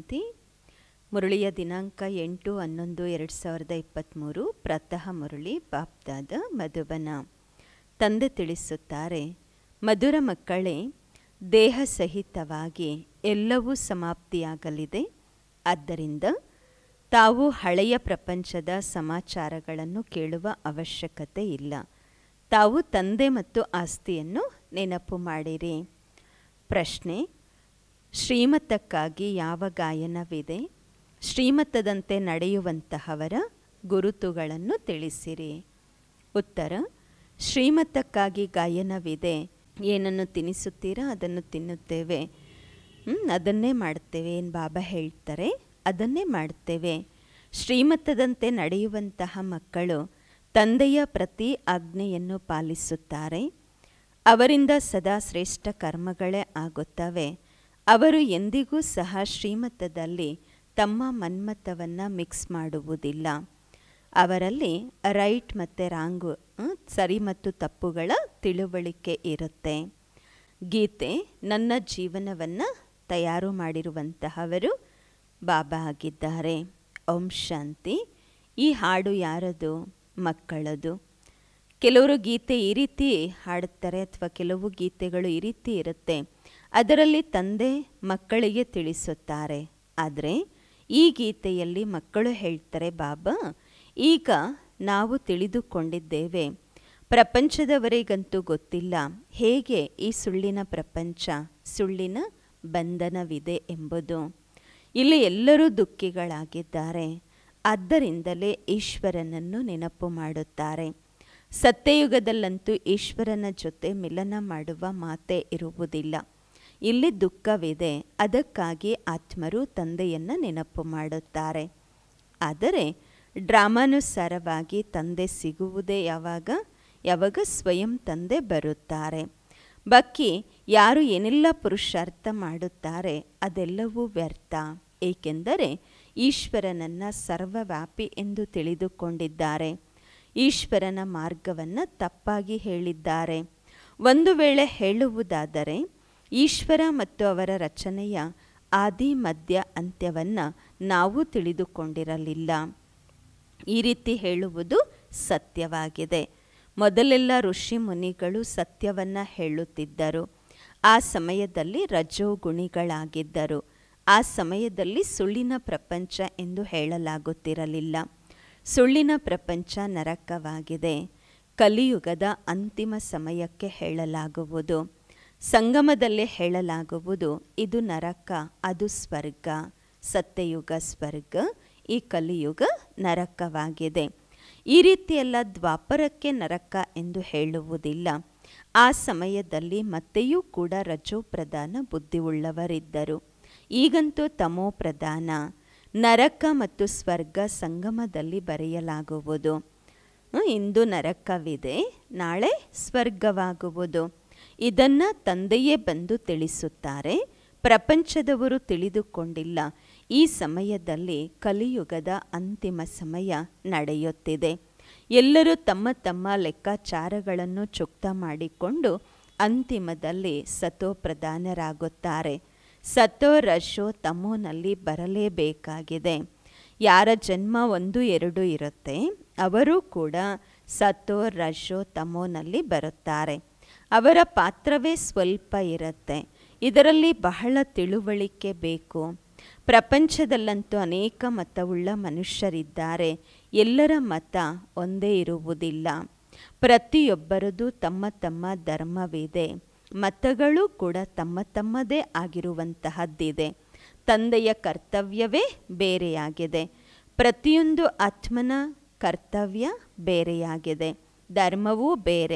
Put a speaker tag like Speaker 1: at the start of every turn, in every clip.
Speaker 1: ಶಾಂತಿ ಮುರಳಿಯ ದಿನಾಂಕ ಎಂಟು ಹನ್ನೊಂದು ಎರಡು ಸಾವಿರದ ಇಪ್ಪತ್ತ್ಮೂರು ಪ್ರಾತಃ ಮುರಳಿ ಬಾಪ್ದಾದ ಮಧುಬನ ತಂದೆ ತಿಳಿಸುತ್ತಾರೆ ಮಧುರ ಮಕ್ಕಳೇ ದೇಹ ಸಹಿತವಾಗಿ ಎಲ್ಲವೂ ಸಮಾಪ್ತಿಯಾಗಲಿದೆ ಆದ್ದರಿಂದ ತಾವು ಹಳೆಯ ಪ್ರಪಂಚದ ಸಮಾಚಾರಗಳನ್ನು ಕೇಳುವ ಅವಶ್ಯಕತೆ ಇಲ್ಲ ತಾವು ತಂದೆ ಮತ್ತು ಆಸ್ತಿಯನ್ನು ನೆನಪು ಮಾಡಿರಿ ಪ್ರಶ್ನೆ ಶ್ರೀಮತಕ್ಕಾಗಿ ಯಾವ ಗಾಯನವಿದೆ ಶ್ರೀಮತದಂತೆ ನಡೆಯುವಂತಹವರ ಗುರುತುಗಳನ್ನು ತಿಳಿಸಿರಿ ಉತ್ತರ ಶ್ರೀಮತಕ್ಕಾಗಿ ಗಾಯನವಿದೆ ಏನನ್ನು ತಿನ್ನಿಸುತ್ತೀರಾ ಅದನ್ನು ತಿನ್ನುತ್ತೇವೆ ಅದನ್ನೇ ಮಾಡ್ತೇವೆ ಏನು ಬಾಬಾ ಹೇಳ್ತಾರೆ ಅದನ್ನೇ ಮಾಡ್ತೇವೆ ಶ್ರೀಮತದಂತೆ ನಡೆಯುವಂತಹ ಮಕ್ಕಳು ತಂದೆಯ ಪ್ರತಿ ಆಜ್ಞೆಯನ್ನು ಪಾಲಿಸುತ್ತಾರೆ ಅವರಿಂದ ಸದಾ ಶ್ರೇಷ್ಠ ಕರ್ಮಗಳೇ ಆಗುತ್ತವೆ ಅವರು ಎಂದಿಗೂ ಸಹ ಶ್ರೀಮತದಲ್ಲಿ ತಮ್ಮ ಮನ್ಮತವನ್ನು ಮಿಕ್ಸ್ ಮಾಡುವುದಿಲ್ಲ ಅವರಲ್ಲಿ ರೈಟ್ ಮತ್ತು ರಾಂಗು ಸರಿ ಮತ್ತು ತಪ್ಪುಗಳ ತಿಳುವಳಿಕೆ ಇರುತ್ತೆ ಗೀತೆ ನನ್ನ ಜೀವನವನ್ನು ತಯಾರು ಮಾಡಿರುವಂತಹವರು ಬಾಬಾ ಆಗಿದ್ದಾರೆ ಓಂ ಶಾಂತಿ ಈ ಹಾಡು ಯಾರದು ಮಕ್ಕಳದು ಕೆಲವರು ಗೀತೆ ಈ ರೀತಿ ಹಾಡುತ್ತಾರೆ ಅಥವಾ ಕೆಲವು ಗೀತೆಗಳು ಈ ರೀತಿ ಇರುತ್ತೆ ಅದರಲ್ಲಿ ತಂದೆ ಮಕ್ಕಳಿಗೆ ತಿಳಿಸುತ್ತಾರೆ ಆದರೆ ಈ ಗೀತೆಯಲ್ಲಿ ಮಕ್ಕಳು ಹೇಳ್ತಾರೆ ಬಾಬಾ ಈಗ ನಾವು ತಿಳಿದುಕೊಂಡಿದ್ದೇವೆ ಪ್ರಪಂಚದವರಿಗಂತೂ ಗೊತ್ತಿಲ್ಲ ಹೇಗೆ ಈ ಸುಳ್ಳಿನ ಪ್ರಪಂಚ ಸುಳ್ಳಿನ ಬಂಧನವಿದೆ ಎಂಬುದು ಇಲ್ಲಿ ಎಲ್ಲರೂ ದುಃಖಿಗಳಾಗಿದ್ದಾರೆ ಆದ್ದರಿಂದಲೇ ಈಶ್ವರನನ್ನು ನೆನಪು ಮಾಡುತ್ತಾರೆ ಸತ್ಯಯುಗದಲ್ಲಂತೂ ಈಶ್ವರನ ಜೊತೆ ಮಿಲನ ಮಾಡುವ ಮಾತೇ ಇರುವುದಿಲ್ಲ ಇಲ್ಲಿ ದುಃಖವಿದೆ ಅದಕ್ಕಾಗಿ ಆತ್ಮರು ತಂದೆಯನ್ನು ನೆನಪು ಮಾಡುತ್ತಾರೆ ಆದರೆ ಡ್ರಾಮಾನುಸಾರವಾಗಿ ತಂದೆ ಸಿಗುವುದೇ ಯಾವಾಗ ಯಾವಾಗ ಸ್ವಯಂ ತಂದೆ ಬರುತ್ತಾರೆ ಬಾಕಿ ಯಾರು ಏನೆಲ್ಲ ಪುರುಷಾರ್ಥ ಮಾಡುತ್ತಾರೆ ಅದೆಲ್ಲವೂ ವ್ಯರ್ಥ ಏಕೆಂದರೆ ಈಶ್ವರನನ್ನು ಸರ್ವವ್ಯಾಪಿ ಎಂದು ತಿಳಿದುಕೊಂಡಿದ್ದಾರೆ ಈಶ್ವರನ ಮಾರ್ಗವನ್ನು ತಪ್ಪಾಗಿ ಹೇಳಿದ್ದಾರೆ ಒಂದು ವೇಳೆ ಹೇಳುವುದಾದರೆ ಈಶ್ವರ ಮತ್ತು ಅವರ ರಚನೆಯ ಆದಿ ಮಧ್ಯ ಅಂತ್ಯವನ್ನು ನಾವು ತಿಳಿದುಕೊಂಡಿರಲಿಲ್ಲ ಈ ರೀತಿ ಹೇಳುವುದು ಸತ್ಯವಾಗಿದೆ ಮೊದಲೆಲ್ಲ ಋಷಿ ಮುನಿಗಳು ಸತ್ಯವನ್ನು ಹೇಳುತ್ತಿದ್ದರು ಆ ಸಮಯದಲ್ಲಿ ರಜೋಗುಣಿಗಳಾಗಿದ್ದರು ಆ ಸಮಯದಲ್ಲಿ ಸುಳ್ಳಿನ ಪ್ರಪಂಚ ಎಂದು ಹೇಳಲಾಗುತ್ತಿರಲಿಲ್ಲ ಸುಳ್ಳಿನ ಪ್ರಪಂಚ ನರಕವಾಗಿದೆ ಕಲಿಯುಗದ ಅಂತಿಮ ಸಮಯಕ್ಕೆ ಹೇಳಲಾಗುವುದು ಸಂಗಮದಲ್ಲೇ ಹೇಳಲಾಗುವುದು ಇದು ನರಕ ಅದು ಸ್ವರ್ಗ ಸತ್ಯಯುಗ ಸ್ವರ್ಗ ಈ ಕಲಿಯುಗ ನರಕವಾಗಿದೆ ಈ ರೀತಿಯೆಲ್ಲ ದ್ವಾಪರಕ್ಕೆ ನರಕ ಎಂದು ಹೇಳುವುದಿಲ್ಲ ಆ ಸಮಯದಲ್ಲಿ ಮತ್ತೆಯೂ ಕೂಡ ರಜೋ ಪ್ರಧಾನ ಬುದ್ಧಿಯುಳ್ಳವರಿದ್ದರು ಈಗಂತೂ ತಮೋ ಪ್ರಧಾನ ನರಕ ಮತ್ತು ಸ್ವರ್ಗ ಸಂಗಮದಲ್ಲಿ ಬರೆಯಲಾಗುವುದು ಇಂದು ನರಕವಿದೆ ನಾಳೆ ಸ್ವರ್ಗವಾಗುವುದು ಇದನ್ನು ತಂದೆಯೇ ಬಂದು ತಿಳಿಸುತ್ತಾರೆ ಪ್ರಪಂಚದವರು ತಿಳಿದುಕೊಂಡಿಲ್ಲ ಈ ಸಮಯದಲ್ಲಿ ಕಲಿಯುಗದ ಅಂತಿಮ ಸಮಯ ನಡೆಯುತ್ತಿದೆ ಎಲ್ಲರೂ ತಮ್ಮ ತಮ್ಮ ಲೆಕ್ಕಾಚಾರಗಳನ್ನು ಚುಕ್ತ ಮಾಡಿಕೊಂಡು ಅಂತಿಮದಲ್ಲಿ ಸತೋ ಪ್ರಧಾನರಾಗುತ್ತಾರೆ ಸತೋ ರಶೋ ತಮೋನಲ್ಲಿ ಬರಲೇಬೇಕಾಗಿದೆ ಯಾರ ಜನ್ಮ ಒಂದು ಎರಡು ಇರುತ್ತೆ ಅವರು ಕೂಡ ಸತೋ ರಶೋ ತಮೋನಲ್ಲಿ ಬರುತ್ತಾರೆ ಅವರ ಪಾತ್ರವೇ ಸ್ವಲ್ಪ ಇರುತ್ತೆ ಇದರಲ್ಲಿ ಬಹಳ ತಿಳುವಳಿಕೆ ಬೇಕು ಪ್ರಪಂಚದಲ್ಲಂತೂ ಅನೇಕ ಮತವುಳ್ಳ ಮನುಷ್ಯರಿದ್ದಾರೆ ಎಲ್ಲರ ಮತ ಒಂದೇ ಇರುವುದಿಲ್ಲ ಪ್ರತಿಯೊಬ್ಬರದು ತಮ್ಮ ತಮ್ಮ ಧರ್ಮವಿದೆ ಮತಗಳು ಕೂಡ ತಮ್ಮ ತಮ್ಮದೇ ಆಗಿರುವಂತಹದ್ದಿದೆ ತಂದೆಯ ಕರ್ತವ್ಯವೇ ಬೇರೆಯಾಗಿದೆ ಪ್ರತಿಯೊಂದು ಆತ್ಮನ ಕರ್ತವ್ಯ ಬೇರೆಯಾಗಿದೆ ಧರ್ಮವೂ ಬೇರೆ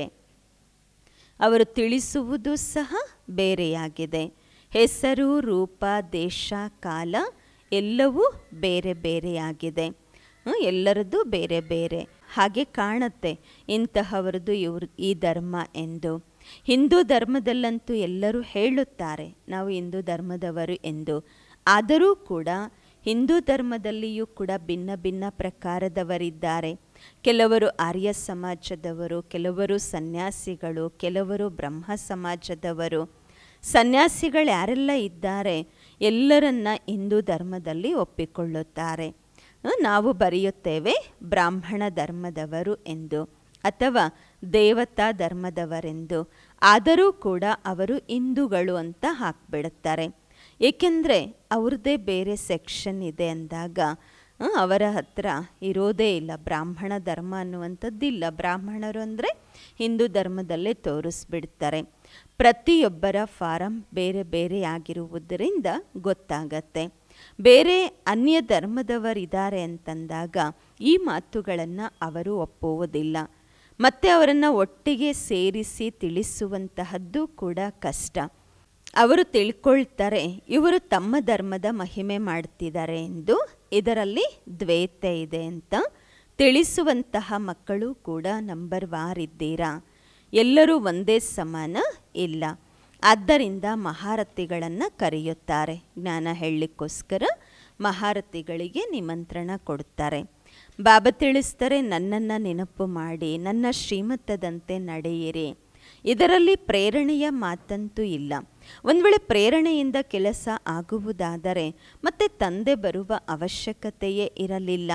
Speaker 1: ಅವರು ತಿಳಿಸುವುದು ಸಹ ಬೇರೆಯಾಗಿದೆ ಹೆಸರು ರೂಪ ದೇಶ ಕಾಲ ಎಲ್ಲವೂ ಬೇರೆ ಬೇರೆಯಾಗಿದೆ ಎಲ್ಲರದ್ದು ಬೇರೆ ಬೇರೆ ಹಾಗೆ ಕಾಣುತ್ತೆ ಇಂತಹವರದು ಇವ್ರ ಈ ಧರ್ಮ ಎಂದು ಹಿಂದೂ ಧರ್ಮದಲ್ಲಂತೂ ಎಲ್ಲರೂ ಹೇಳುತ್ತಾರೆ ನಾವು ಹಿಂದೂ ಧರ್ಮದವರು ಎಂದು ಆದರೂ ಕೂಡ ಹಿಂದೂ ಧರ್ಮದಲ್ಲಿಯೂ ಕೂಡ ಭಿನ್ನ ಭಿನ್ನ ಪ್ರಕಾರದವರಿದ್ದಾರೆ ಕೆಲವರು ಆರ್ಯ ಸಮಾಜದವರು ಕೆಲವರು ಸನ್ಯಾಸಿಗಳು ಕೆಲವರು ಬ್ರಹ್ಮ ಸಮಾಜದವರು ಸನ್ಯಾಸಿಗಳು ಯಾರೆಲ್ಲ ಇದ್ದಾರೆ ಎಲ್ಲರನ್ನ ಹಿಂದೂ ಧರ್ಮದಲ್ಲಿ ಒಪ್ಪಿಕೊಳ್ಳುತ್ತಾರೆ ನಾವು ಬರೆಯುತ್ತೇವೆ ಬ್ರಾಹ್ಮಣ ಧರ್ಮದವರು ಎಂದು ಅಥವಾ ದೇವತಾ ಧರ್ಮದವರೆಂದು ಆದರೂ ಕೂಡ ಅವರು ಹಿಂದೂಗಳು ಅಂತ ಹಾಕ್ಬಿಡುತ್ತಾರೆ ಏಕೆಂದರೆ ಅವ್ರದ್ದೇ ಬೇರೆ ಸೆಕ್ಷನ್ ಇದೆ ಅಂದಾಗ ಅವರ ಹತ್ರ ಇರೋದೇ ಇಲ್ಲ ಬ್ರಾಹ್ಮಣ ಧರ್ಮ ಅನ್ನುವಂಥದ್ದಿಲ್ಲ ಬ್ರಾಹ್ಮಣರು ಅಂದರೆ ಹಿಂದೂ ಧರ್ಮದಲ್ಲೇ ತೋರಿಸ್ಬಿಡ್ತಾರೆ ಪ್ರತಿಯೊಬ್ಬರ ಫಾರಂ ಬೇರೆ ಬೇರೆ ಆಗಿರುವುದರಿಂದ ಗೊತ್ತಾಗತ್ತೆ ಬೇರೆ ಅನ್ಯ ಧರ್ಮದವರಿದ್ದಾರೆ ಅಂತಂದಾಗ ಈ ಮಾತುಗಳನ್ನು ಅವರು ಒಪ್ಪುವುದಿಲ್ಲ ಮತ್ತು ಅವರನ್ನು ಒಟ್ಟಿಗೆ ಸೇರಿಸಿ ತಿಳಿಸುವಂತಹದ್ದು ಕೂಡ ಕಷ್ಟ ಅವರು ತಿಳ್ಕೊಳ್ತಾರೆ ಇವರು ತಮ್ಮ ಧರ್ಮದ ಮಹಿಮೆ ಮಾಡ್ತಿದ್ದಾರೆ ಎಂದು ಇದರಲ್ಲಿ ದ್ವೇತೆ ಇದೆ ಅಂತ ತಿಳಿಸುವಂತಹ ಮಕ್ಕಳು ಕೂಡ ನಂಬರ್ ವಾರ್ ಇದ್ದೀರಾ ಎಲ್ಲರೂ ಒಂದೇ ಸಮಾನ ಇಲ್ಲ ಆದ್ದರಿಂದ ಮಹಾರಥಿಗಳನ್ನು ಕರೆಯುತ್ತಾರೆ ಜ್ಞಾನ ಹೇಳಲಿಕ್ಕೋಸ್ಕರ ಮಹಾರಥಿಗಳಿಗೆ ನಿಮಂತ್ರಣ ಕೊಡ್ತಾರೆ ಬಾಬಾ ತಿಳಿಸ್ತಾರೆ ನನ್ನನ್ನು ನೆನಪು ಮಾಡಿ ನನ್ನ ಶ್ರೀಮತದಂತೆ ನಡೆಯಿರಿ ಇದರಲ್ಲಿ ಪ್ರೇರಣೆಯ ಮಾತಂತೂ ಇಲ್ಲ ಒಂದು ವೇಳೆ ಪ್ರೇರಣೆಯಿಂದ ಕೆಲಸ ಆಗುವುದಾದರೆ ಮತ್ತೆ ತಂದೆ ಬರುವ ಅವಶ್ಯಕತೆಯೇ ಇರಲಿಲ್ಲ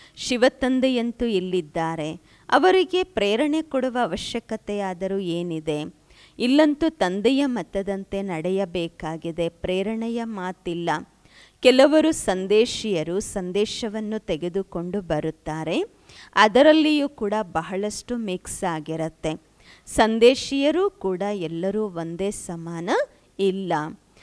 Speaker 1: ಶಿವತಂದೆಯಂತೂ ಇಲ್ಲಿದ್ದಾರೆ ಅವರಿಗೆ ಪ್ರೇರಣೆ ಕೊಡುವ ಅವಶ್ಯಕತೆಯಾದರೂ ಏನಿದೆ ಇಲ್ಲಂತೂ ತಂದೆಯ ಮತದಂತೆ ನಡೆಯಬೇಕಾಗಿದೆ ಪ್ರೇರಣೆಯ ಮಾತಿಲ್ಲ ಕೆಲವರು ಸಂದೇಶಿಯರು ಸಂದೇಶವನ್ನು ತೆಗೆದುಕೊಂಡು ಬರುತ್ತಾರೆ ಅದರಲ್ಲಿಯೂ ಕೂಡ ಬಹಳಷ್ಟು ಮಿಕ್ಸ್ ಆಗಿರುತ್ತೆ ಸಂದೇಶಿಯರು ಕೂಡ ಎಲ್ಲರೂ ಒಂದೇ ಸಮಾನ ಇಲ್ಲ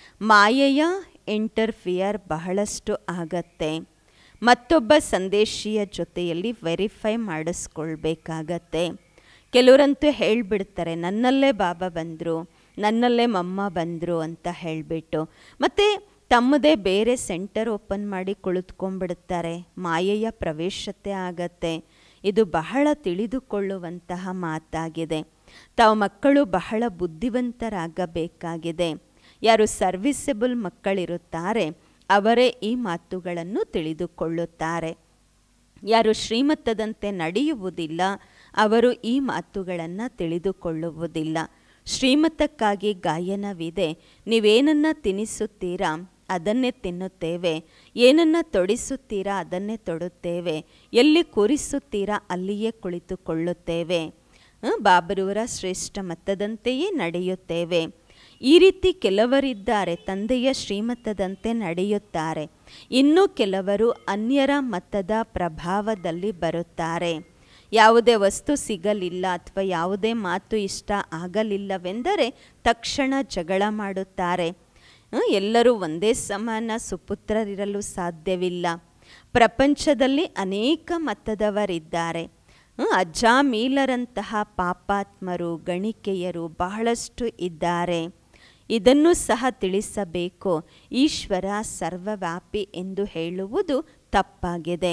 Speaker 1: ಮಾಯೆಯ ಇಂಟರ್ಫಿಯರ್ ಬಹಳಷ್ಟು ಆಗತ್ತೆ ಮತ್ತೊಬ್ಬ ಸಂದೇಶಿಯ ಜೊತೆಯಲ್ಲಿ ವೆರಿಫೈ ಮಾಡಿಸ್ಕೊಳ್ಬೇಕಾಗತ್ತೆ ಕೆಲವರಂತೂ ಹೇಳಿಬಿಡ್ತಾರೆ ನನ್ನಲ್ಲೇ ಬಾಬಾ ಬಂದರು ನನ್ನಲ್ಲೇ ಮಮ್ಮ ಬಂದರು ಅಂತ ಹೇಳಿಬಿಟ್ಟು ಮತ್ತು ತಮ್ಮದೇ ಬೇರೆ ಸೆಂಟರ್ ಓಪನ್ ಮಾಡಿ ಕುಳಿತುಕೊಂಡ್ಬಿಡುತ್ತಾರೆ ಮಾಯೆಯ ಪ್ರವೇಶತೆ ಆಗತ್ತೆ ಇದು ಬಹಳ ತಿಳಿದುಕೊಳ್ಳುವಂತಹ ಮಾತಾಗಿದೆ ತಾವು ಮಕ್ಕಳು ಬಹಳ ಬುದ್ಧಿವಂತರಾಗಬೇಕಾಗಿದೆ ಯಾರು ಸರ್ವಿಸಬಲ್ ಮಕ್ಕಳಿರುತ್ತಾರೆ ಅವರೇ ಈ ಮಾತುಗಳನ್ನು ತಿಳಿದುಕೊಳ್ಳುತ್ತಾರೆ ಯಾರು ಶ್ರೀಮತದಂತೆ ನಡೆಯುವುದಿಲ್ಲ ಅವರು ಈ ಮಾತುಗಳನ್ನು ತಿಳಿದುಕೊಳ್ಳುವುದಿಲ್ಲ ಶ್ರೀಮತಕ್ಕಾಗಿ ಗಾಯನವಿದೆ ನೀವೇನನ್ನ ತಿನ್ನಿಸುತ್ತೀರಾ ಅದನ್ನೇ ತಿನ್ನುತ್ತೇವೆ ಏನನ್ನ ತೊಡಿಸುತ್ತೀರಾ ಅದನ್ನೇ ತೊಡುತ್ತೇವೆ ಎಲ್ಲಿ ಕೂರಿಸುತ್ತೀರಾ ಅಲ್ಲಿಯೇ ಕುಳಿತುಕೊಳ್ಳುತ್ತೇವೆ ಬಾಬರವರ ಶ್ರೇಷ್ಠ ಮತದಂತೆಯೇ ನಡೆಯುತ್ತೇವೆ ಈ ರೀತಿ ಕೆಲವರಿದ್ದಾರೆ ತಂದೆಯ ಶ್ರೀಮತದಂತೆ ನಡೆಯುತ್ತಾರೆ ಇನ್ನು ಕೆಲವರು ಅನ್ಯರ ಮತದ ಪ್ರಭಾವದಲ್ಲಿ ಬರುತ್ತಾರೆ ಯಾವುದೇ ವಸ್ತು ಸಿಗಲಿಲ್ಲ ಅಥವಾ ಯಾವುದೇ ಮಾತು ಇಷ್ಟ ಆಗಲಿಲ್ಲವೆಂದರೆ ತಕ್ಷಣ ಜಗಳ ಮಾಡುತ್ತಾರೆ ಎಲ್ಲರೂ ಒಂದೇ ಸಮಾನ ಸುಪುತ್ರರಿರಲು ಸಾಧ್ಯವಿಲ್ಲ ಪ್ರಪಂಚದಲ್ಲಿ ಅನೇಕ ಮತದವರಿದ್ದಾರೆ ಅಜ್ಜಾಮೀಲರಂತಹ ಪಾಪಾತ್ಮರು ಗಣಿಕೆಯರು ಬಹಳಷ್ಟು ಇದ್ದಾರೆ ಇದನ್ನು ಸಹ ತಿಳಿಸಬೇಕು ಈಶ್ವರ ಸರ್ವವ್ಯಾಪಿ ಎಂದು ಹೇಳುವುದು ತಪ್ಪಾಗಿದೆ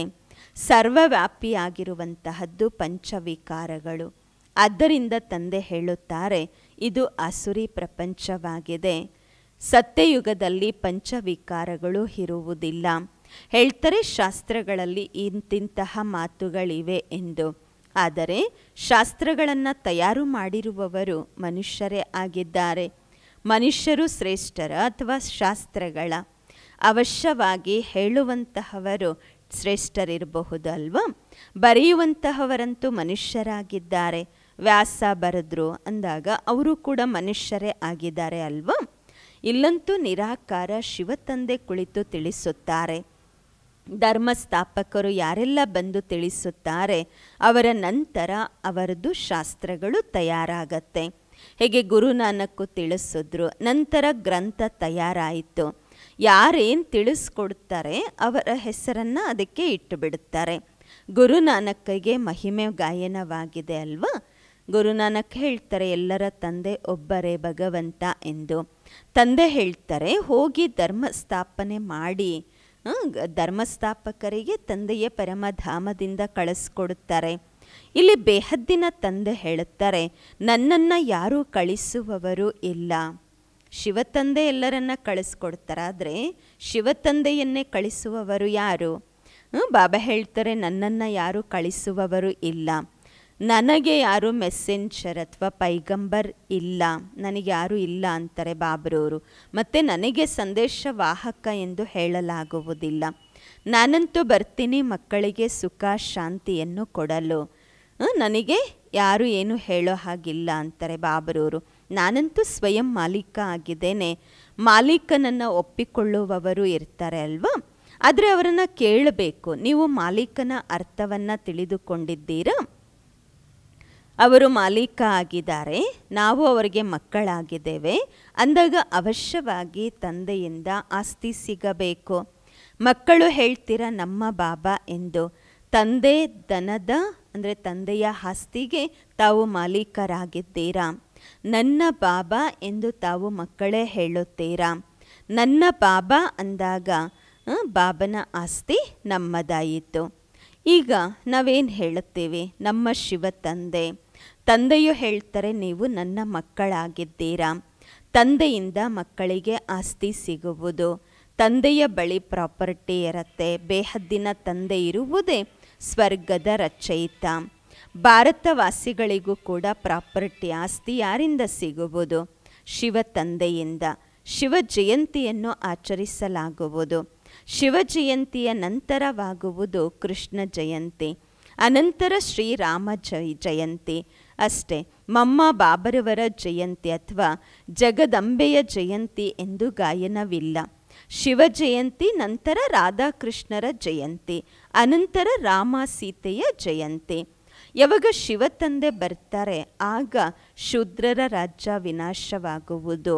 Speaker 1: ಸರ್ವವ್ಯಾಪಿಯಾಗಿರುವಂತಹದ್ದು ಪಂಚವಿಕಾರಗಳು ಆದ್ದರಿಂದ ತಂದೆ ಹೇಳುತ್ತಾರೆ ಇದು ಅಸುರಿ ಪ್ರಪಂಚವಾಗಿದೆ ಸತ್ಯಯುಗದಲ್ಲಿ ಪಂಚವಿಕಾರಗಳು ಇರುವುದಿಲ್ಲ ಹೇಳ್ತಾರೆ ಶಾಸ್ತ್ರಗಳಲ್ಲಿ ಇಂತಿಂತಹ ಮಾತುಗಳಿವೆ ಎಂದು ಆದರೆ ಶಾಸ್ತ್ರಗಳನ್ನು ತಯಾರು ಮಾಡಿರುವವರು ಮನುಷ್ಯರೇ ಆಗಿದ್ದಾರೆ ಮನುಷ್ಯರು ಶ್ರೇಷ್ಠರ ಅಥವಾ ಶಾಸ್ತ್ರಗಳ ಅವಶ್ಯವಾಗಿ ಹೇಳುವಂತಹವರು ಶ್ರೇಷ್ಠರಿರಬಹುದಲ್ವಾ ಬರೆಯುವಂತಹವರಂತೂ ಮನುಷ್ಯರಾಗಿದ್ದಾರೆ ವ್ಯಾಸ ಬರೆದ್ರು ಅಂದಾಗ ಅವರು ಕೂಡ ಮನುಷ್ಯರೇ ಆಗಿದ್ದಾರೆ ಅಲ್ವಾ ಇಲ್ಲಂತೂ ನಿರಾಕಾರ ಶಿವತಂದೆ ಕುಳಿತು ತಿಳಿಸುತ್ತಾರೆ ಧರ್ಮಸ್ಥಾಪಕರು ಯಾರೆಲ್ಲ ಬಂದು ತಿಳಿಸುತ್ತಾರೆ ಅವರ ನಂತರ ಅವರದ್ದು ಶಾಸ್ತ್ರಗಳು ತಯಾರಾಗತ್ತೆ ಹೇಗೆ ಗುರುನಾನಕ್ಕು ತಿಳಿಸಿದ್ರು ನಂತರ ಗ್ರಂಥ ತಯಾರಾಯಿತು ಯಾರೇನು ತಿಳಿಸ್ಕೊಡ್ತಾರೆ ಅವರ ಹೆಸರನ್ನು ಅದಕ್ಕೆ ಇಟ್ಟು ಬಿಡುತ್ತಾರೆ ಗುರುನಾನಕ್ಕಿಗೆ ಮಹಿಮೆ ಗಾಯನವಾಗಿದೆ ಅಲ್ವಾ ಗುರುನಾನಕ್ ಹೇಳ್ತಾರೆ ಎಲ್ಲರ ತಂದೆ ಒಬ್ಬರೇ ಭಗವಂತ ಎಂದು ತಂದೆ ಹೇಳ್ತಾರೆ ಹೋಗಿ ಧರ್ಮ ಸ್ಥಾಪನೆ ಮಾಡಿ ಧರ್ಮಸ್ಥಾಪಕರಿಗೆ ತಂದೆಯ ಪರಮಧಾಮದಿಂದ ಕಳಿಸ್ಕೊಡುತ್ತಾರೆ ಇಲ್ಲಿ ಬೇಹದ್ದಿನ ತಂದೆ ಹೇಳುತ್ತಾರೆ ನನ್ನನ್ನು ಯಾರೂ ಕಳಿಸುವವರು ಇಲ್ಲ ಶಿವತಂದೆ ಎಲ್ಲರನ್ನ ಕಳಿಸ್ಕೊಡ್ತಾರೆ ಆದರೆ ಶಿವತಂದೆಯನ್ನೇ ಕಳಿಸುವವರು ಯಾರು ಬಾಬಾ ಹೇಳ್ತಾರೆ ನನ್ನನ್ನು ಯಾರೂ ಕಳಿಸುವವರು ಇಲ್ಲ ನನಗೆ ಯಾರು ಮೆಸೆಂಜರ್ ಅಥವಾ ಪೈಗಂಬರ್ ಇಲ್ಲ ನನಗೆ ಯಾರೂ ಇಲ್ಲ ಅಂತಾರೆ ಬಾಬ್ರವರು ಮತ್ತು ನನಗೆ ಸಂದೇಶ ವಾಹಕ ಎಂದು ಹೇಳಲಾಗುವುದಿಲ್ಲ ನಾನಂತೂ ಬರ್ತೀನಿ ಮಕ್ಕಳಿಗೆ ಸುಖ ಶಾಂತಿಯನ್ನು ಕೊಡಲು ಆ, ನನಗೆ ಯಾರು ಏನು ಹೇಳೋ ಹಾಗಿಲ್ಲ ಅಂತಾರೆ ಬಾಬರವರು ನಾನಂತೂ ಸ್ವಯಂ ಮಾಲೀಕ ಆಗಿದ್ದೇನೆ ಮಾಲೀಕನನ್ನು ಒಪ್ಪಿಕೊಳ್ಳುವವರು ಇರ್ತಾರೆ ಅಲ್ವಾ ಆದರೆ ಅವರನ್ನು ಕೇಳಬೇಕು ನೀವು ಮಾಲೀಕನ ಅರ್ಥವನ್ನು ತಿಳಿದುಕೊಂಡಿದ್ದೀರಾ ಅವರು ಮಾಲೀಕ ಆಗಿದ್ದಾರೆ ನಾವು ಅವರಿಗೆ ಮಕ್ಕಳಾಗಿದ್ದೇವೆ ಅಂದಾಗ ಅವಶ್ಯವಾಗಿ ತಂದೆಯಿಂದ ಆಸ್ತಿ ಸಿಗಬೇಕು ಮಕ್ಕಳು ಹೇಳ್ತೀರ ನಮ್ಮ ಬಾಬಾ ಎಂದು ತಂದೆ ದನದ ಅಂದರೆ ತಂದೆಯ ಆಸ್ತಿಗೆ ತಾವು ಮಾಲೀಕರಾಗಿದ್ದೀರಾ ನನ್ನ ಬಾಬಾ ಎಂದು ತಾವು ಮಕ್ಕಳೇ ಹೇಳುತ್ತೀರಾ ನನ್ನ ಬಾಬಾ ಅಂದಾಗ ಆ, ಬಾಬನ ಆಸ್ತಿ ನಮ್ಮದಾಯಿತು ಈಗ ನಾವೇನು ಹೇಳುತ್ತೇವೆ ನಮ್ಮ ಶಿವ ತಂದೆ ತಂದೆಯು ಹೇಳ್ತಾರೆ ನೀವು ನನ್ನ ಮಕ್ಕಳಾಗಿದ್ದೀರಾ ತಂದೆಯಿಂದ ಮಕ್ಕಳಿಗೆ ಆಸ್ತಿ ಸಿಗುವುದು ತಂದೆಯ ಬಳಿ ಪ್ರಾಪರ್ಟಿ ಇರತ್ತೆ ಬೇಹದ್ದಿನ ತಂದೆ ಇರುವುದೇ ಸ್ವರ್ಗದ ರಚಯಿತ ಭಾರತವಾಸಿಗಳಿಗೂ ಕೂಡ ಪ್ರಾಪರ್ಟಿ ಆಸ್ತಿ ಯಾರಿಂದ ಸಿಗುವುದು ಶಿವ ತಂದೆಯಿಂದ ಶಿವ ಜಯಂತಿಯನ್ನು ಆಚರಿಸಲಾಗುವುದು ಶಿವ ಜಯಂತಿಯ ನಂತರವಾಗುವುದು ಕೃಷ್ಣ ಜಯಂತಿ ಅನಂತರ ಶ್ರೀರಾಮ ಜಯ ಜಯಂತಿ ಅಷ್ಟೇ ಮಮ್ಮ ಬಾಬರವರ ಜಯಂತಿ ಅಥವಾ ಜಗದಂಬೆಯ ಜಯಂತಿ ಎಂದು ಗಾಯನವಿಲ್ಲ ಶಿವ ಜಯಂತಿ ನಂತರ ರಾಧಾಕೃಷ್ಣರ ಜಯಂತಿ ಅನಂತರ ರಾಮ ಸೀತೆಯ ಜಯಂತಿ ಯಾವಾಗ ಶಿವ ತಂದೆ ಬರ್ತಾರೆ ಆಗ ಶೂದ್ರರ ರಾಜ್ಯ ವಿನಾಶವಾಗುವುದು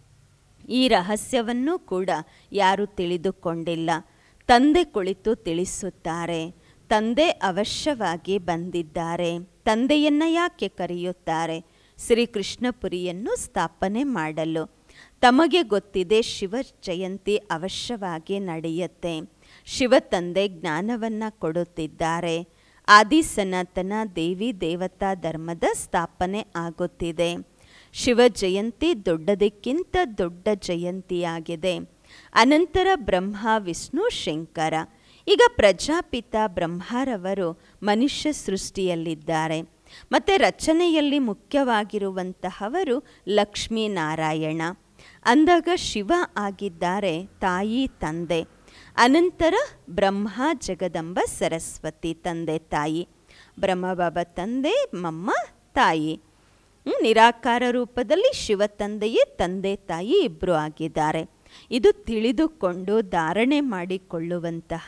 Speaker 1: ಈ ರಹಸ್ಯವನ್ನು ಕೂಡ ಯಾರು ತಿಳಿದುಕೊಂಡಿಲ್ಲ ತಂದೆ ಕುಳಿತು ತಿಳಿಸುತ್ತಾರೆ ತಂದೆ ಅವಶ್ಯವಾಗಿ ಬಂದಿದ್ದಾರೆ ತಂದೆಯನ್ನ ಯಾಕೆ ಕರೆಯುತ್ತಾರೆ ಶ್ರೀಕೃಷ್ಣಪುರಿಯನ್ನು ಸ್ಥಾಪನೆ ಮಾಡಲು ತಮಗೆ ಗೊತ್ತಿದೆ ಶಿವ ಜಯಂತಿ ಅವಶ್ಯವಾಗಿ ನಡೆಯುತ್ತೆ ಶಿವ ತಂದೆ ಜ್ಞಾನವನ್ನು ಕೊಡುತ್ತಿದ್ದಾರೆ ಆದಿ ಸನಾತನ ದೇವಿ ದೇವತಾ ಧರ್ಮದ ಸ್ಥಾಪನೆ ಆಗುತ್ತಿದೆ ಶಿವ ಜಯಂತಿ ದೊಡ್ಡದಕ್ಕಿಂತ ದೊಡ್ಡ ಜಯಂತಿಯಾಗಿದೆ ಅನಂತರ ಬ್ರಹ್ಮ ವಿಷ್ಣು ಶಂಕರ ಈಗ ಪ್ರಜಾಪಿತ ಬ್ರಹ್ಮರವರು ಮನುಷ್ಯ ಸೃಷ್ಟಿಯಲ್ಲಿದ್ದಾರೆ ಮತ್ತು ರಚನೆಯಲ್ಲಿ ಮುಖ್ಯವಾಗಿರುವಂತಹವರು ಲಕ್ಷ್ಮೀನಾರಾಯಣ ಅಂದಾಗ ಶಿವ ಆಗಿದ್ದಾರೆ ತಾಯಿ ತಂದೆ ಅನಂತರ ಬ್ರಹ್ಮ ಜಗದಂಬ ಸರಸ್ವತಿ ತಂದೆ ತಾಯಿ ಬ್ರಹ್ಮಬಾಬಾ ತಂದೆ ಮಮ್ಮ ತಾಯಿ ಹ್ಮ್, ನಿರಾಕಾರ ರೂಪದಲ್ಲಿ ಶಿವ ತಂದೆಯೇ ತಂದೆ ತಾಯಿ ಇಬ್ಬರು ಆಗಿದ್ದಾರೆ ಇದು ತಿಳಿದುಕೊಂಡು ಧಾರಣೆ ಮಾಡಿಕೊಳ್ಳುವಂತಹ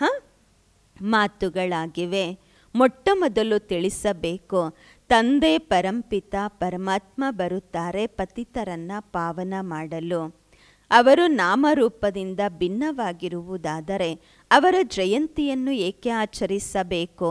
Speaker 1: ಮಾತುಗಳಾಗಿವೆ ಮೊಟ್ಟ ಮೊದಲು ತಿಳಿಸಬೇಕು ತಂದೆ ಪರಂಪಿತ ಪರಮಾತ್ಮ ಬರುತ್ತಾರೆ ಪತಿತರನ್ನ ಪಾವನ ಮಾಡಲು ಅವರು ನಾಮರೂಪದಿಂದ ಭಿನ್ನವಾಗಿರುವುದಾದರೆ ಅವರ ಜಯಂತಿಯನ್ನು ಏಕೆ ಆಚರಿಸಬೇಕು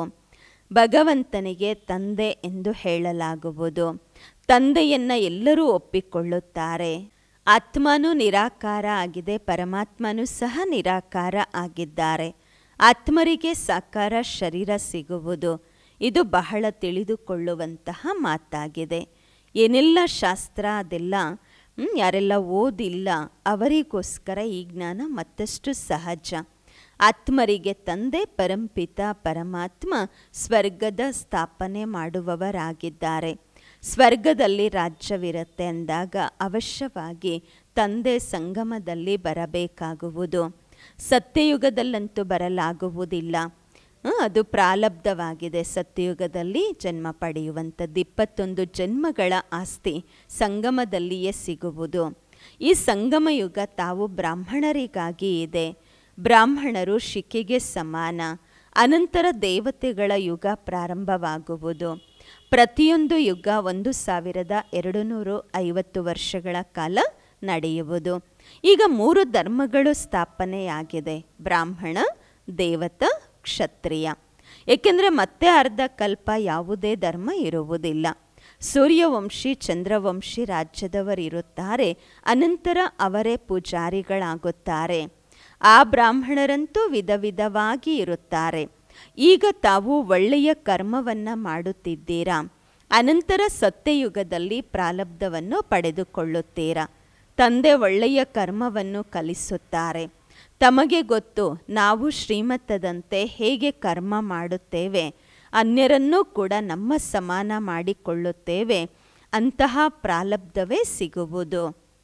Speaker 1: ಭಗವಂತನಿಗೆ ತಂದೆ ಎಂದು ಹೇಳಲಾಗುವುದು ತಂದೆಯನ್ನ ಎಲ್ಲರೂ ಒಪ್ಪಿಕೊಳ್ಳುತ್ತಾರೆ ಆತ್ಮನೂ ನಿರಾಕಾರ ಆಗಿದೆ ಪರಮಾತ್ಮನೂ ಸಹ ನಿರಾಕಾರ ಆಗಿದ್ದಾರೆ ಆತ್ಮರಿಗೆ ಸಾಕಾರ ಶರೀರ ಸಿಗುವುದು ಇದು ಬಹಳ ತಿಳಿದುಕೊಳ್ಳುವಂತಹ ಮಾತಾಗಿದೆ ಏನೆಲ್ಲ ಶಾಸ್ತ್ರ ಅದೆಲ್ಲ ಹ್ಮ್, ಯಾರೆಲ್ಲ ಓದಿಲ್ಲ ಅವರಿಗೋಸ್ಕರ ಈ ಜ್ಞಾನ ಮತ್ತಷ್ಟು ಸಹಜ ಆತ್ಮರಿಗೆ ತಂದೆ ಪರಂಪಿತ ಪರಮಾತ್ಮ ಸ್ವರ್ಗದ ಸ್ಥಾಪನೆ ಮಾಡುವವರಾಗಿದ್ದಾರೆ ಸ್ವರ್ಗದಲ್ಲಿ ರಾಜ್ಯವಿರುತ್ತೆ ಅಂದಾಗ ಅವಶ್ಯವಾಗಿ ತಂದೆ ಸಂಗಮದಲ್ಲಿ ಬರಬೇಕಾಗುವುದು ಸತ್ಯಯುಗದಲ್ಲಂತೂ ಬರಲಾಗುವುದಿಲ್ಲ ಆ, ಅದು ಪ್ರಾಲಬ್ಧವಾಗಿದೆ ಸತ್ಯಯುಗದಲ್ಲಿ ಜನ್ಮ ಪಡೆಯುವಂಥದ್ದು ಇಪ್ಪತ್ತೊಂದು ಜನ್ಮಗಳ ಆಸ್ತಿ ಸಂಗಮದಲ್ಲಿಯೇ ಸಿಗುವುದು ಈ ಸಂಗಮ ಯುಗ ತಾವು ಬ್ರಾಹ್ಮಣರಿಗಾಗಿ ಇದೆ ಬ್ರಾಹ್ಮಣರು ಶಿಕೆಗೆ ಸಮಾನ ಅನಂತರ ದೇವತೆಗಳ ಯುಗ ಪ್ರಾರಂಭವಾಗುವುದು ಪ್ರತಿಯೊಂದು ಯುಗ ಒಂದು ಸಾವಿರದ ಎರಡು ನೂರು ಐವತ್ತು ವರ್ಷಗಳ ಕಾಲ ನಡೆಯುವುದು ಈಗ ಮೂರು ಧರ್ಮಗಳು ಸ್ಥಾಪನೆಯಾಗಿದೆ ಬ್ರಾಹ್ಮಣ ದೇವತ ಕ್ಷತ್ರಿಯ ಏಕೆಂದರೆ ಮತ್ತೆ ಅರ್ಧ ಕಲ್ಪ ಯಾವುದೇ ಧರ್ಮ ಇರುವುದಿಲ್ಲ ಸೂರ್ಯವಂಶಿ ಚಂದ್ರವಂಶಿ ರಾಜ್ಯದವರಿರುತ್ತಾರೆ ಅನಂತರ ಅವರೇ ಪೂಜಾರಿಗಳಾಗುತ್ತಾರೆ ಆ ಬ್ರಾಹ್ಮಣರಂತೂ ವಿಧ ವಿಧವಾಗಿ ಇರುತ್ತಾರೆ ಈಗ ತಾವು ಒಳ್ಳೆಯ ಕರ್ಮವನ್ನು ಮಾಡುತ್ತಿದ್ದೀರಾ ಅನಂತರ ಸತ್ಯಯುಗದಲ್ಲಿ ಪ್ರಾಲಬ್ಧವನ್ನು ಪಡೆದುಕೊಳ್ಳುತ್ತೀರಾ ತಂದೆ ಒಳ್ಳೆಯ ಕರ್ಮವನ್ನು ಕಲಿಸುತ್ತಾರೆ ತಮಗೆ ಗೊತ್ತು ನಾವು ಶ್ರೀಮತದಂತೆ ಹೇಗೆ ಕರ್ಮ ಮಾಡುತ್ತೇವೆ ಅನ್ಯರನ್ನೂ ಕೂಡ ನಮ್ಮ ಸಮಾನ ಮಾಡಿಕೊಳ್ಳುತ್ತೇವೆ ಅಂತಹ ಪ್ರಾಲಬ್ಧವೇ ಸಿಗುವುದು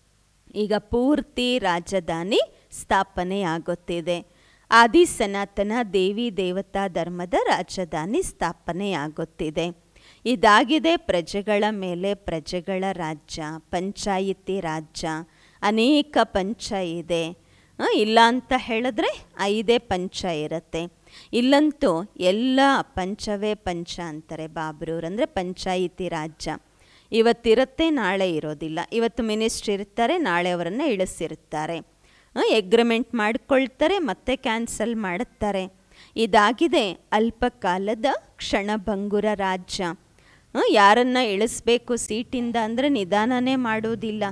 Speaker 1: ಈಗ ಪೂರ್ತಿ ರಾಜಧಾನಿ ಸ್ಥಾಪನೆಯಾಗುತ್ತಿದೆ ಆದಿ ಸನಾತನ ದೇವಿ ದೇವತಾ ಧರ್ಮದ ರಾಜಧಾನಿ ಸ್ಥಾಪನೆಯಾಗುತ್ತಿದೆ ಇದಾಗಿದೆ ಪ್ರಜೆಗಳ ಮೇಲೆ ಪ್ರಜೆಗಳ ರಾಜ್ಯ ಪಂಚಾಯಿತಿ ರಾಜ್ಯ ಅನೇಕ ಪಂಚ ಇದೆ ಆ, ಇಲ್ಲ ಅಂತ ಹೇಳಿದ್ರೆ ಐದೇ ಪಂಚ ಇರುತ್ತೆ ಇಲ್ಲಂತೂ ಎಲ್ಲ ಪಂಚವೇ ಪಂಚ ಅಂತಾರೆ ಬಾಬ್ರೂರ್ ಅಂದರೆ ಪಂಚಾಯಿತಿ ರಾಜ್ಯ ಇವತ್ತಿರುತ್ತೆ ನಾಳೆ ಇರೋದಿಲ್ಲ ಇವತ್ತು ಮಿನಿಸ್ಟ್ರ್ ಇರ್ತಾರೆ ನಾಳೆ ಅವರನ್ನು ಇಳಿಸಿರ್ತಾರೆ ಎಗ್ರಿಮೆಂಟ್ ಮಾಡ್ಕೊಳ್ತಾರೆ ಮತ್ತೆ ಕ್ಯಾನ್ಸಲ್ ಮಾಡುತ್ತಾರೆ ಇದಾಗಿದೆ ಅಲ್ಪಕಾಲದ ಕ್ಷಣಭಂಗುರ ರಾಜ್ಯ ಆ, ಯಾರನ್ನ ಇಳಿಸ್ಬೇಕು ಸೀಟಿಂದ ಅಂದರೆ ನಿಧಾನನೇ ಮಾಡೋದಿಲ್ಲ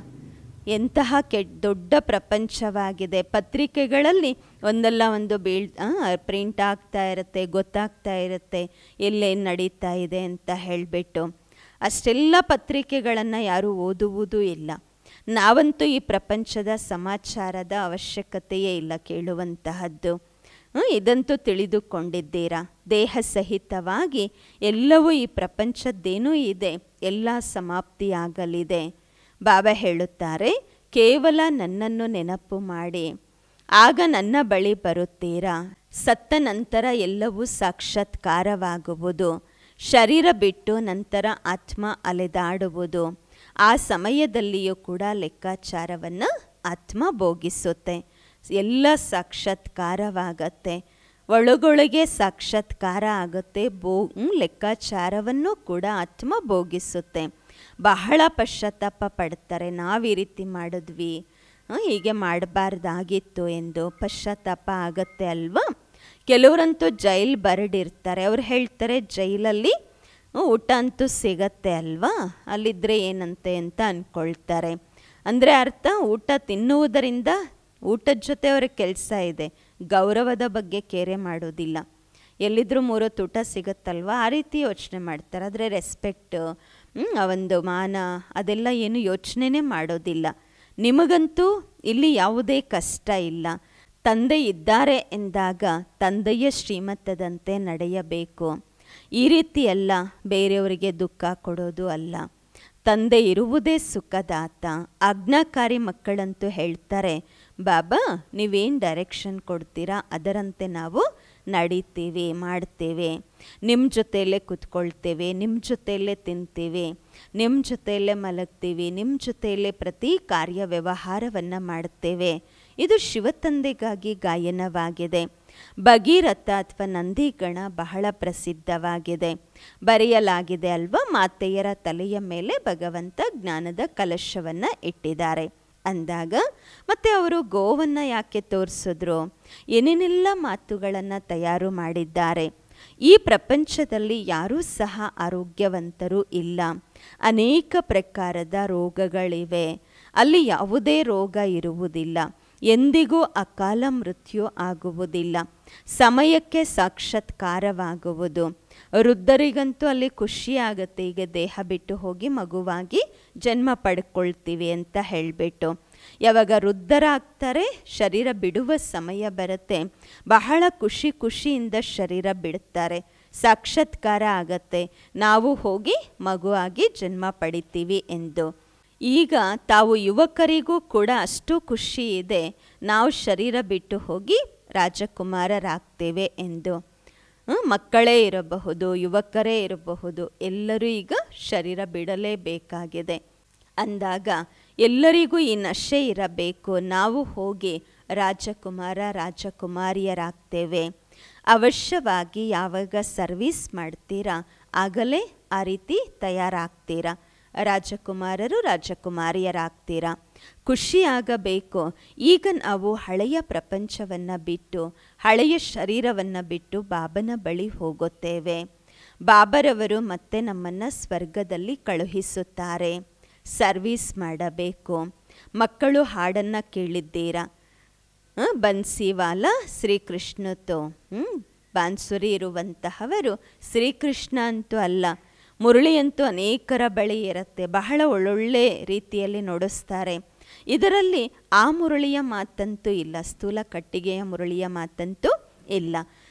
Speaker 1: ಎಂತಹ ಕೆಟ್ಟ ದೊಡ್ಡ ಪ್ರಪಂಚವಾಗಿದೆ ಪತ್ರಿಕೆಗಳಲ್ಲಿ ಒಂದಲ್ಲ ಒಂದು ಬೀಳ್ ಪ್ರಿಂಟ್ ಆಗ್ತಾ ಇರುತ್ತೆ ಗೊತ್ತಾಗ್ತಾ ಇರುತ್ತೆ ಎಲ್ಲೇನು ನಡೀತಾ ಇದೆ ಅಂತ ಹೇಳಿಬಿಟ್ಟು ಅಷ್ಟೆಲ್ಲ ಪತ್ರಿಕೆಗಳನ್ನು ಯಾರೂ ಓದುವುದೂ ಇಲ್ಲ ನಾವಂತೂ ಈ ಪ್ರಪಂಚದ ಸಮಾಚಾರದ ಅವಶ್ಯಕತೆಯೇ ಇಲ್ಲ ಕೇಳುವಂತಹದ್ದು ಹ್ಮ್, ಇದಂತೂ ತಿಳಿದುಕೊಂಡಿದ್ದೀರಾ ದೇಹ ಸಹಿತವಾಗಿ ಎಲ್ಲವೂ ಈ ಪ್ರಪಂಚದ್ದೇನೂ ಇದೆ ಎಲ್ಲ ಸಮಾಪ್ತಿಯಾಗಲಿದೆ ಬಾಬಾ ಹೇಳುತ್ತಾರೆ ಕೇವಲ ನನ್ನನ್ನು ನೆನಪು ಮಾಡಿ ಆಗ ನನ್ನ ಬಳಿ ಬರುತ್ತೀರಾ ಸತ್ತ ನಂತರ ಎಲ್ಲವೂ ಸಾಕ್ಷಾತ್ಕಾರವಾಗುವುದು ಶರೀರ ಬಿಟ್ಟು ನಂತರ ಆತ್ಮ ಅಲೆದಾಡುವುದು ಆ ಸಮಯದಲ್ಲಿಯೂ ಕೂಡ ಲೆಕ್ಕಾಚಾರವನ್ನು ಆತ್ಮ ಭೋಗಿಸುತ್ತೆ ಎಲ್ಲ ಸಾಕ್ಷಾತ್ಕಾರವಾಗತ್ತೆ ಒಳಗೊಳಗೆ ಸಾಕ್ಷಾತ್ಕಾರ ಆಗುತ್ತೆ ಬೋ ಹ್ಮ್, ಲೆಕ್ಕಾಚಾರವನ್ನು ಕೂಡ ಆತ್ಮ ಭೋಗಿಸುತ್ತೆ ಬಹಳ ಪಶ್ಚಾತ್ತಾಪ ಪಡ್ತಾರೆ ನಾವು ಈ ರೀತಿ ಮಾಡಿದ್ವಿ ಆ, ಹೀಗೆ ಮಾಡಬಾರ್ದಾಗಿತ್ತು ಎಂದು ಪಶ್ಚಾತ್ತಾಪ ಆಗತ್ತೆ ಅಲ್ವಾ ಕೆಲವರಂತೂ ಜೈಲ್ ಬರ್ಡಿರ್ತಾರೆ ಅವ್ರು ಹೇಳ್ತಾರೆ ಜೈಲಲ್ಲಿ ಹ್ಮ್, ಊಟ ಅಂತೂ ಸಿಗತ್ತೆ ಅಲ್ವಾ ಅಲ್ಲಿದ್ದರೆ ಏನಂತೆ ಅಂತ ಅಂದ್ಕೊಳ್ತಾರೆ ಅಂದರೆ ಅರ್ಥ ಊಟ ತಿನ್ನುವುದರಿಂದ ಊಟದ ಜೊತೆ ಅವರ ಕೆಲಸ ಇದೆ ಗೌರವದ ಬಗ್ಗೆ ಕೇರೆ ಮಾಡೋದಿಲ್ಲ ಎಲ್ಲಿದ್ರೂ ಮೂರೊತ್ತು ಊಟ ಸಿಗುತ್ತಲ್ವ ಆ ರೀತಿ ಯೋಚನೆ ಮಾಡ್ತಾರೆ ಆದರೆ ರೆಸ್ಪೆಕ್ಟ್ ಆ ಒಂದು ಮಾನ ಅದೆಲ್ಲ ಏನು ಯೋಚನೆನೇ ಮಾಡೋದಿಲ್ಲ ನಿಮಗಂತೂ ಇಲ್ಲಿ ಯಾವುದೇ ಕಷ್ಟ ಇಲ್ಲ ತಂದೆ ಇದ್ದಾರೆ ಎಂದಾಗ ತಂದೆಯ ಶ್ರೀಮತದಂತೆ ನಡೆಯಬೇಕು ಈ ರೀತಿ ಅಲ್ಲ ಬೇರೆಯವರಿಗೆ ದುಃಖ ಕೊಡೋದು ಅಲ್ಲ ತಂದೆ ಇರುವುದೇ ಸುಖದಾತ ಆಜ್ಞಾಕಾರಿ ಮಕ್ಕಳಂತೂ ಹೇಳ್ತಾರೆ ಬಾಬಾ ನೀವೇನು ಡೈರೆಕ್ಷನ್ ಕೊಡ್ತೀರಾ ಅದರಂತೆ ನಾವು ನಡೀತೀವಿ ಮಾಡ್ತೇವೆ ನಿಮ್ಮ ಜೊತೆಯಲ್ಲೇ ಕುತ್ಕೊಳ್ತೇವೆ ನಿಮ್ಮ ಜೊತೆಯಲ್ಲೇ ತಿಂತೀವಿ ನಿಮ್ಮ ಜೊತೆಯಲ್ಲೇ ಮಲಗ್ತೀವಿ ನಿಮ್ಮ ಜೊತೆಯಲ್ಲೇ ಪ್ರತಿ ಕಾರ್ಯ ವ್ಯವಹಾರವನ್ನು ಮಾಡ್ತೇವೆ ಇದು ಶಿವತಂದೆಗಾಗಿ ಗಾಯನವಾಗಿದೆ ಭಗೀರಥ ಅಥವಾ ನಂದಿಗಣ ಬಹಳ ಪ್ರಸಿದ್ಧವಾಗಿದೆ ಬರೆಯಲಾಗಿದೆ ಅಲ್ವಾ ಮಾತೆಯರ ತಲೆಯ ಮೇಲೆ ಭಗವಂತ ಜ್ಞಾನದ ಕಲಶವನ್ನು ಇಟ್ಟಿದ್ದಾರೆ ಅಂದಾಗ ಮತ್ತೆ ಅವರು ಗೋವನ್ನು ಯಾಕೆ ತೋರಿಸಿದ್ರು ಏನೇನೆಲ್ಲ ಮಾತುಗಳನ್ನು ತಯಾರು ಮಾಡಿದ್ದಾರೆ ಈ ಪ್ರಪಂಚದಲ್ಲಿ ಯಾರೂ ಸಹ ಆರೋಗ್ಯವಂತರು ಇಲ್ಲ ಅನೇಕ ಪ್ರಕಾರದ ರೋಗಗಳಿವೆ ಅಲ್ಲಿ ಯಾವುದೇ ರೋಗ ಇರುವುದಿಲ್ಲ ಎಂದಿಗೂ ಅಕಾಲ ಮೃತ್ಯು ಆಗುವುದಿಲ್ಲ ಸಮಯಕ್ಕೆ ಸಾಕ್ಷಾತ್ಕಾರವಾಗುವುದು ವೃದ್ಧರಿಗಂತೂ ಅಲ್ಲಿ ಖುಷಿ ಆಗುತ್ತೆ ಈಗ ದೇಹ ಬಿಟ್ಟು ಹೋಗಿ ಮಗುವಾಗಿ ಜನ್ಮ ಪಡ್ಕೊಳ್ತೀವಿ ಅಂತ ಹೇಳಿಬಿಟ್ಟು ಯಾವಾಗ ವೃದ್ಧರಾಗ್ತಾರೆ ಶರೀರ ಬಿಡುವ ಸಮಯ ಬರುತ್ತೆ ಬಹಳ ಖುಷಿ ಖುಷಿಯಿಂದ ಶರೀರ ಬಿಡುತ್ತಾರೆ ಸಾಕ್ಷಾತ್ಕಾರ ಆಗತ್ತೆ ನಾವು ಹೋಗಿ ಮಗುವಾಗಿ ಜನ್ಮ ಪಡಿತೀವಿ ಎಂದು ಈಗ ತಾವು ಯುವಕರಿಗೂ ಕೂಡ ಅಷ್ಟು ಖುಷಿ ಇದೆ ನಾವು ಶರೀರ ಬಿಟ್ಟು ಹೋಗಿ ರಾಜಕುಮಾರರಾಗ್ತೇವೆ ಎಂದು ಹ್ಮ್, ಮಕ್ಕಳೇ ಇರಬಹುದು ಯುವಕರೇ ಇರಬಹುದು ಎಲ್ಲರೂ ಈಗ ಶರೀರ ಬಿಡಲೇಬೇಕಾಗಿದೆ ಅಂದಾಗ ಎಲ್ಲರಿಗೂ ಈ ನಶೆ ಇರಬೇಕು ನಾವು ಹೋಗಿ ರಾಜಕುಮಾರ ರಾಜಕುಮಾರಿಯರಾಗ್ತೇವೆ ಅವಶ್ಯವಾಗಿ ಯಾವಾಗ ಸರ್ವಿಸ್ ಮಾಡ್ತೀರಾ ಆಗಲೇ ಆ ರೀತಿ ತಯಾರಾಗ್ತೀರಾ ರಾಜಕುಮಾರರು ರಾಜಕುಮಾರಿಯರಾಗ್ತೀರಾ ಖುಷಿಯಾಗಬೇಕು ಈಗ ನಾವು ಹಳೆಯ ಪ್ರಪಂಚವನ್ನು ಬಿಟ್ಟು ಹಳೆಯ ಶರೀರವನ್ನು ಬಿಟ್ಟು ಬಾಬನ ಬಳಿ ಹೋಗುತ್ತೇವೆ ಬಾಬರವರು ಮತ್ತೆ ನಮ್ಮನ್ನು ಸ್ವರ್ಗದಲ್ಲಿ ಕಳುಹಿಸುತ್ತಾರೆ ಸರ್ವೀಸ್ ಮಾಡಬೇಕು ಮಕ್ಕಳು ಹಾಡನ್ನು ಕೇಳಿದ್ದೀರಾ ಆ, ಬನ್ಸಿವಾಲ ಶ್ರೀಕೃಷ್ಣತು ಹ್ಞೂ ಬಾನ್ಸುರಿ ಇರುವಂತಹವರು ಶ್ರೀಕೃಷ್ಣ ಅಂತೂ ಅಲ್ಲ ಮುರಳಿಯಂತೂ ಅನೇಕರ ಬಳಿ ಇರುತ್ತೆ ಬಹಳ ಒಳ್ಳೊಳ್ಳೆ ರೀತಿಯಲ್ಲಿ ನುಡಿಸ್ತಾರೆ ಇದರಲ್ಲಿ ಆ ಮುರಳಿಯ ಮಾತಂತೂ ಇಲ್ಲ ಸ್ಥೂಲ ಕಟ್ಟಿಗೆಯ ಮುರಳಿಯ ಮಾತಂತೂ ಇಲ್ಲ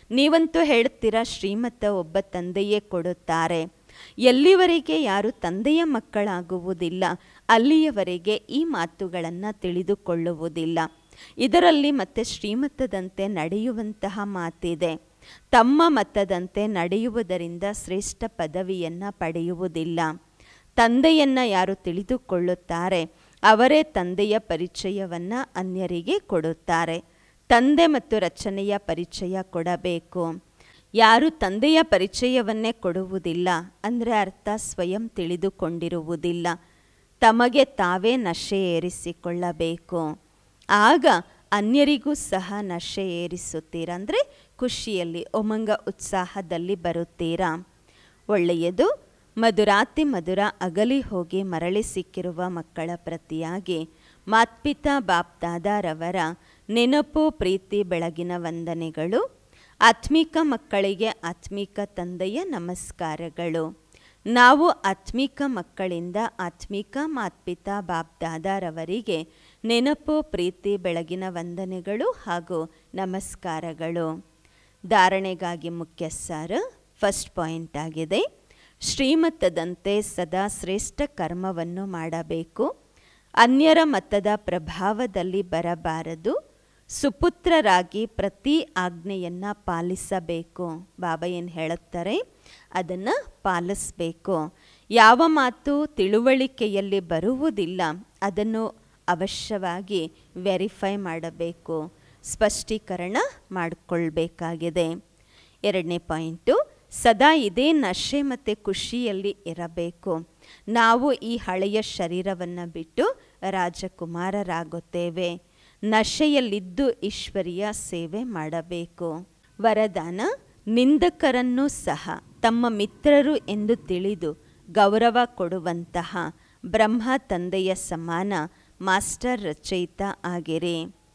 Speaker 1: ನೀವಂತೂ ಹೇಳ್ತೀರಾ ಶ್ರೀಮತ ಒಬ್ಬ ತಂದೆಯೇ ಕೊಡುತ್ತಾರೆ ಎಲ್ಲಿವರೆಗೆ ಯಾರು ತಂದೆಯ ಮಕ್ಕಳಾಗುವುದಿಲ್ಲ ಅಲ್ಲಿಯವರೆಗೆ ಈ ಮಾತುಗಳನ್ನು ತಿಳಿದುಕೊಳ್ಳುವುದಿಲ್ಲ ಇದರಲ್ಲಿ ಮತ್ತೆ ಶ್ರೀಮತದಂತೆ ನಡೆಯುವಂತಹ ಮಾತಿದೆ ತಮ್ಮ ಮತದಂತೆ ನಡೆಯುವುದರಿಂದ ಶ್ರೇಷ್ಠ ಪದವಿಯನ್ನು ಪಡೆಯುವುದಿಲ್ಲ ತಂದೆಯನ್ನು ಯಾರು ತಿಳಿದುಕೊಳ್ಳುತ್ತಾರೆ ಅವರೇ ತಂದೆಯ ಪರಿಚಯವನ್ನು ಅನ್ಯರಿಗೆ ಕೊಡುತ್ತಾರೆ ತಂದೆ ಮತ್ತು ರಚನೆಯ ಪರಿಚಯ ಕೊಡಬೇಕು ಯಾರು ತಂದೆಯ ಪರಿಚಯವನ್ನೇ ಕೊಡುವುದಿಲ್ಲ ಅಂದರೆ ಅರ್ಥ ಸ್ವಯಂ ತಿಳಿದುಕೊಂಡಿರುವುದಿಲ್ಲ ತಮಗೆ ತಾವೇ ನಶೆ ಏರಿಸಿಕೊಳ್ಳಬೇಕು ಆಗ ಅನ್ಯರಿಗೂ ಸಹ ನಶೆ ಏರಿಸುತ್ತೀರಾ ಅಂದರೆ ಖುಷಿಯಲ್ಲಿ ಉಮಂಗ ಉತ್ಸಾಹದಲ್ಲಿ ಬರುತ್ತೀರಾ ಒಳ್ಳೆಯದು ಮಧುರಾತಿ ಮಧುರ ಅಗಲಿ ಹೋಗಿ ಮರಳಿ ಸಿಕ್ಕಿರುವ ಮಕ್ಕಳ ಪ್ರತಿಯಾಗಿ ಮಾತ್ಪಿತಾ ಬಾಪ್ದಾದಾರವರ ನೆನಪು ಪ್ರೀತಿ ಬೆಳಗಿನ ವಂದನೆಗಳು ಆತ್ಮಿಕ ಮಕ್ಕಳಿಗೆ ಆತ್ಮಿಕ ತಂದೆಯ ನಮಸ್ಕಾರಗಳು ನಾವು ಆತ್ಮಿಕ ಮಕ್ಕಳಿಂದ ಆತ್ಮಿಕ ಮಾತ್ಪಿತಾ ಬಾಪ್ದಾದಾರವರಿಗೆ ನೆನಪು ಪ್ರೀತಿ ಬೆಳಗಿನ ವಂದನೆಗಳು ಹಾಗೂ ನಮಸ್ಕಾರಗಳು ಧಾರಣೆಗಾಗಿ ಮುಖ್ಯ ಸಾರ ಫಸ್ಟ್ ಪಾಯಿಂಟ್ ಆಗಿದೆ ಶ್ರೀಮತದಂತೆ ಸದಾ ಶ್ರೇಷ್ಠ ಕರ್ಮವನ್ನು ಮಾಡಬೇಕು ಅನ್ಯರ ಮತದ ಪ್ರಭಾವದಲ್ಲಿ ಬರಬಾರದು ಸುಪುತ್ರರಾಗಿ ಪ್ರತಿ ಆಜ್ಞೆಯನ್ನು ಪಾಲಿಸಬೇಕು ಬಾಬಾ ಏನು ಹೇಳುತ್ತಾರೆ ಅದನ್ನು ಪಾಲಿಸಬೇಕು ಯಾವ ಮಾತು ತಿಳುವಳಿಕೆಯಲ್ಲಿ ಬರುವುದಿಲ್ಲ ಅದನ್ನು ಅವಶ್ಯವಾಗಿ ವೆರಿಫೈ ಮಾಡಬೇಕು ಸ್ಪಷ್ಟೀಕರಣ ಮಾಡಿಕೊಳ್ಬೇಕಾಗಿದೆ ಎರಡನೇ ಪಾಯಿಂಟು ಸದಾ ಇದೇ ನಶೆ ಮತ್ತು ಖುಷಿಯಲ್ಲಿ ಇರಬೇಕು ನಾವು ಈ ಹಳೆಯ ಶರೀರವನ್ನು ಬಿಟ್ಟು ರಾಜಕುಮಾರರಾಗುತ್ತೇವೆ ನಶೆಯಲ್ಲಿದ್ದು ಈಶ್ವರಿಯ ಸೇವೆ ಮಾಡಬೇಕು ವರದಾನ ನಿಂದಕರನ್ನು ಸಹ ತಮ್ಮ ಮಿತ್ರರು ಎಂದು ತಿಳಿದು ಗೌರವ ಕೊಡುವಂತಹ ಬ್ರಹ್ಮ ತಂದೆಯ ಸಮಾನ ಮಾಸ್ಟರ್ ರಚಯಿತ ಆಗಿರಿ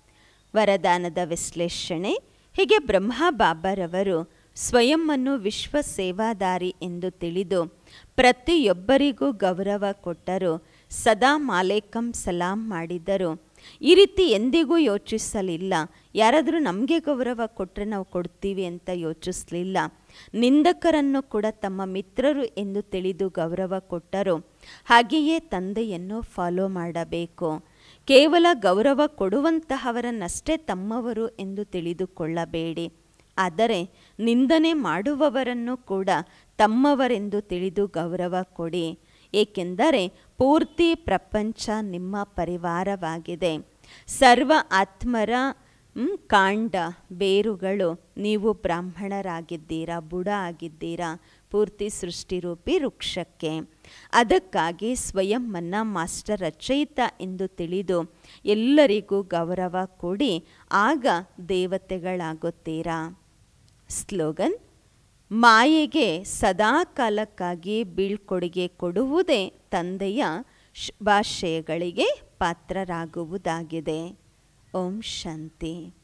Speaker 1: ವರದಾನದ ವಿಶ್ಲೇಷಣೆ ಹೀಗೆ ಬ್ರಹ್ಮ ಬಾಬಾರವರು ಸ್ವಯಂವನ್ನು ವಿಶ್ವ ಸೇವಾದಾರಿ ಎಂದು ತಿಳಿದು ಪ್ರತಿಯೊಬ್ಬರಿಗೂ ಗೌರವ ಕೊಟ್ಟರು ಸದಾ ಮಾಲೇಕಂ ಸಲಾಂ ಮಾಡಿದರು ಈ ರೀತಿ ಎಂದಿಗೂ ಯೋಚಿಸಲಿಲ್ಲ ಯಾರಾದರೂ ನಮಗೆ ಗೌರವ ಕೊಟ್ಟರೆ ನಾವು ಕೊಡ್ತೀವಿ ಅಂತ ಯೋಚಿಸಲಿಲ್ಲ ನಿಂದಕರನ್ನು ಕೂಡ ತಮ್ಮ ಮಿತ್ರರು ಎಂದು ತಿಳಿದು ಗೌರವ ಕೊಟ್ಟರು ಹಾಗೆಯೇ ತಂದೆಯನ್ನು ಫಾಲೋ ಮಾಡಬೇಕು ಕೇವಲ ಗೌರವ ಕೊಡುವಂತಹವರನ್ನಷ್ಟೇ ತಮ್ಮವರು ಎಂದು ತಿಳಿದುಕೊಳ್ಳಬೇಡಿ ಆದರೆ ನಿಂದನೆ ಮಾಡುವವರನ್ನು ಕೂಡ ತಮ್ಮವರೆಂದು ತಿಳಿದು ಗೌರವ ಕೊಡಿ ಏಕೆಂದರೆ ಪೂರ್ತಿ ಪ್ರಪಂಚ ನಿಮ್ಮ ಪರಿವಾರವಾಗಿದೆ ಸರ್ವ ಆತ್ಮರ ಕಾಂಡ ಬೇರುಗಳು ನೀವು ಬ್ರಾಹ್ಮಣರಾಗಿದ್ದೀರಾ ಬುಡ ಆಗಿದ್ದೀರಾ ಪೂರ್ತಿ ಸೃಷ್ಟಿರೂಪಿ ವೃಕ್ಷಕ್ಕೆ ಅದಕ್ಕಾಗಿ ಸ್ವಯಂವನ್ನು ಮಾಸ್ಟರ್ ರಚಯಿತ ಎಂದು ತಿಳಿದು ಎಲ್ಲರಿಗೂ ಗೌರವ ಕೊಡಿ ಆಗ ದೇವತೆಗಳಾಗುತ್ತೀರಾ ಸ್ಲೋಗನ್ ಮಾಯೆಗೆ ಸದಾ ಕಾಲಕ್ಕಾಗಿ ಬೀಳ್ಕೊಡುಗೆ ಕೊಡುವುದೇ ತಂದೆಯ ಶುಭಾಶಯಗಳಿಗೆ ಪಾತ್ರರಾಗುವುದಾಗಿದೆ ಓಂ ಶಾಂತಿ